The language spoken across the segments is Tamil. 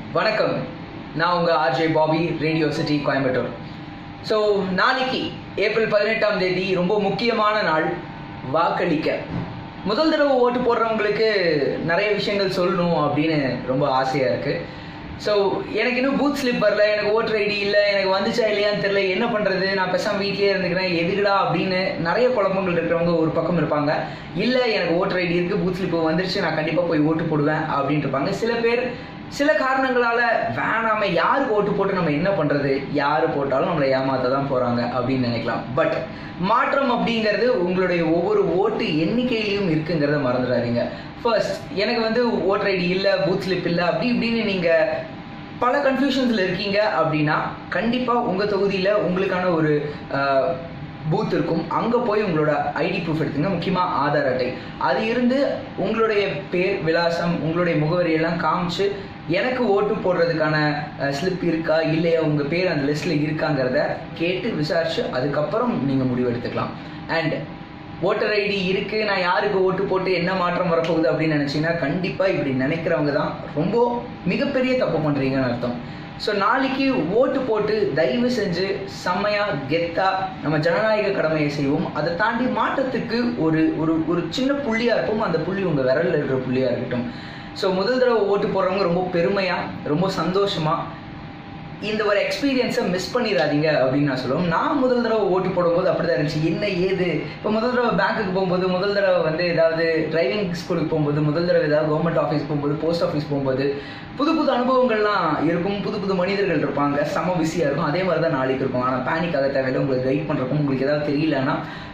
வணக்கம் நான் உங்கள் RJ Bobby radio city Coimbatore so நாளைக்கு ஏப்ரல் பதினெட்டாம் தேதி ரொம்ப முக்கியமான நாள் வாக்களிக்க முதல் தடவை ஓட்டு போடுறவங்களுக்கு நிறைய விஷயங்கள் சொல்லணும் அப்படின்னு ரொம்ப ஆசையாக இருக்குது ஸோ எனக்கு இன்னும் பூத் ஸ்லிப் வரல எனக்கு ஓட்டர் ஐடி இல்லை எனக்கு வந்துச்சா இல்லையான்னு தெரியல என்ன பண்ணுறது நான் பேசாமல் வீட்லேயே இருந்துக்கிறேன் எதுக்குடா அப்படின்னு நிறைய குழப்பங்கள் இருக்கிறவங்க ஒரு பக்கம் இருப்பாங்க இல்லை எனக்கு ஓட்டர் ஐடி இருக்குது பூத் ஸ்லிப் வந்துருச்சு நான் கண்டிப்பாக போய் ஓட்டு போடுவேன் அப்படின்ட்டு இருப்பாங்க சில பேர் சில காரணங்களால வேணாம யாருக்கு ஓட்டு போட்டு நம்ம என்ன பண்றது யாரு போட்டாலும் நம்மளை ஏமாத்த தான் போறாங்க அப்படின்னு நினைக்கலாம் பட் மாற்றம் அப்படிங்கிறது உங்களுடைய ஒவ்வொரு ஓட்டு எண்ணிக்கையிலையும் இருக்குங்கிறத மறந்துடாதீங்க ஃபர்ஸ்ட் எனக்கு வந்து ஓட்டர் ஐடி இல்லை பூத் ஸ்லிப் இல்லை அப்படி இப்படின்னு நீங்க பல கன்ஃபியூஷன்ஸில் இருக்கீங்க அப்படின்னா கண்டிப்பாக உங்கள் தொகுதியில் உங்களுக்கான ஒரு பூத் இருக்கும் அங்கே போய் உங்களோட ஐடி ப்ரூஃப் எடுத்துங்க முக்கியமாக ஆதார் அட்டை அது இருந்து உங்களுடைய பேர் விலாசம் உங்களுடைய முகவரி எல்லாம் காமிச்சு எனக்கு ஓட்டு போடுறதுக்கான ஸ்லிப் இருக்கா இல்லையா உங்கள் பேர் அந்த லிஸ்ட்டில் இருக்காங்கிறத கேட்டு விசாரிச்சு அதுக்கப்புறம் நீங்கள் முடிவு எடுத்துக்கலாம் அண்ட் ஓட்டர் ஐடி இருக்குது நான் யாருக்கு ஓட்டு போட்டு என்ன மாற்றம் வரப்போகுது அப்படின்னு நினச்சிங்கன்னா கண்டிப்பாக இப்படி நினைக்கிறவங்க தான் ரொம்ப மிகப்பெரிய தப்பு பண்ணுறீங்கன்னு அர்த்தம் ஸோ நாளைக்கு ஓட்டு போட்டு தயவு செஞ்சு செம்மையாக கெத்தாக நம்ம ஜனநாயக கடமையை செய்வோம் அதை தாண்டி மாற்றத்துக்கு ஒரு ஒரு ஒரு சின்ன புள்ளியாக இருக்கும் அந்த புள்ளி உங்கள் விரலில் இருக்கிற புள்ளியாக இருக்கட்டும் ஸோ முதல் தடவை ஓட்டு போடுறவங்க ரொம்ப பெருமையாக ரொம்ப சந்தோஷமாக இந்த ஒரு எக்ஸ்பீரியன்ஸை மிஸ் பண்ணிடாதீங்க அப்படின்னு நான் சொல்லுவேன் நான் முதல் தடவை ஓட்டு போடும்போது அப்படி தான் இருந்துச்சு என்ன ஏது இப்போ முதல் தடவை பேங்க்குக்கு போகும்போது முதல் தடவை வந்து ஏதாவது டிரைவிங் ஸ்கூலுக்கு போகும்போது முதல் தடவை ஏதாவது கவர்மெண்ட் ஆஃபீஸ் போகும்போது போஸ்ட் ஆஃபீஸ் போகும்போது புது புது அனுபவங்கள்லாம் இருக்கும் புது புது மனிதர்கள் இருப்பாங்க செம பிஸியாக இருக்கும் அதே மாதிரி தான் நாளைக்கு இருக்கும் ஆனால் பேனிக் ஆக தேவையில்லை உங்களுக்கு கைட் பண்ணுறக்கும் உங்களுக்கு ஏதாவது தெரியலன்னா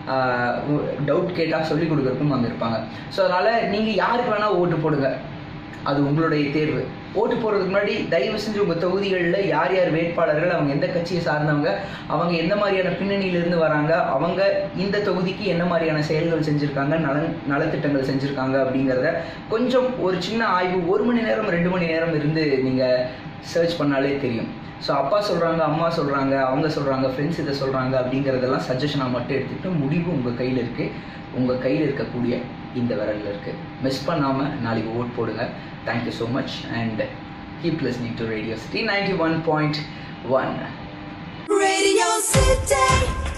டவுட் கேட்டால் சொல்லிக் கொடுக்குறக்கும் அங்கே இருப்பாங்க ஸோ அதனால் நீங்கள் யாருக்கு வேணால் ஓட்டு போடுங்க அது உங்களுடைய தேர்வு ஓட்டு போடுறதுக்கு முன்னாடி தயவு செஞ்சு உங்கள் தொகுதிகளில் யார் யார் வேட்பாளர்கள் அவங்க எந்த கட்சியை சார்ந்தவங்க அவங்க எந்த மாதிரியான பின்னணியிலிருந்து வராங்க அவங்க இந்த தொகுதிக்கு என்ன மாதிரியான செயல்கள் செஞ்சுருக்காங்க நலன் நலத்திட்டங்கள் செஞ்சுருக்காங்க அப்படிங்கிறத கொஞ்சம் ஒரு சின்ன ஆய்வு ஒரு மணி நேரம் ரெண்டு மணி நேரம் இருந்து நீங்கள் சர்ச் பண்ணாலே தெரியும் ஸோ அப்பா சொல்கிறாங்க அம்மா சொல்கிறாங்க அவங்க சொல்கிறாங்க ஃப்ரெண்ட்ஸ் இதை சொல்கிறாங்க அப்படிங்கிறதெல்லாம் சஜஷனாக மட்டும் எடுத்துக்கிட்டு முடிவு உங்கள் கையில் இருக்குது உங்கள் கையில் இருக்கக்கூடிய இந்த விரலில் இருக்குது மிஸ் பண்ணாமல் நாளைக்கு ஓட் போடுங்க thank you so much and keep listening to radio city ninety one point one Radio City.